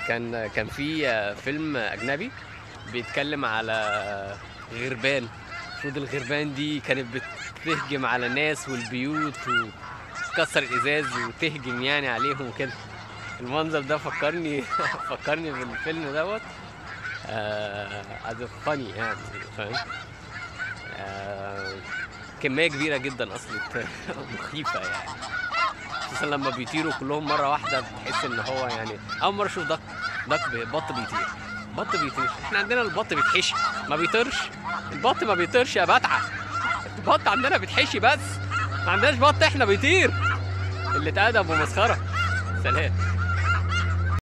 كان كان في آه، فيلم اجنبي بيتكلم على غربان المفروض الغربان دي كانت بتهجم على الناس والبيوت وتكسر الازاز وتهجم يعني عليهم وكده المنظر ده فكرني فكرني بالفيلم دوت از فاني يعني فاهم آه، كميه كبيره جدا اصلا مخيفه يعني خصوصا لما بيطيروا كلهم مره واحده بتحس ان هو يعني اول مره اشوف دك دك بي- بط بيطير بط بيطير احنا عندنا البط بيتحشي ما بيطيرش البط ما بيطيرش يا بتعه البط عندنا بيتحشي بس ما عندناش بط احنا بيطير اللي اتأدب ومسخره سلام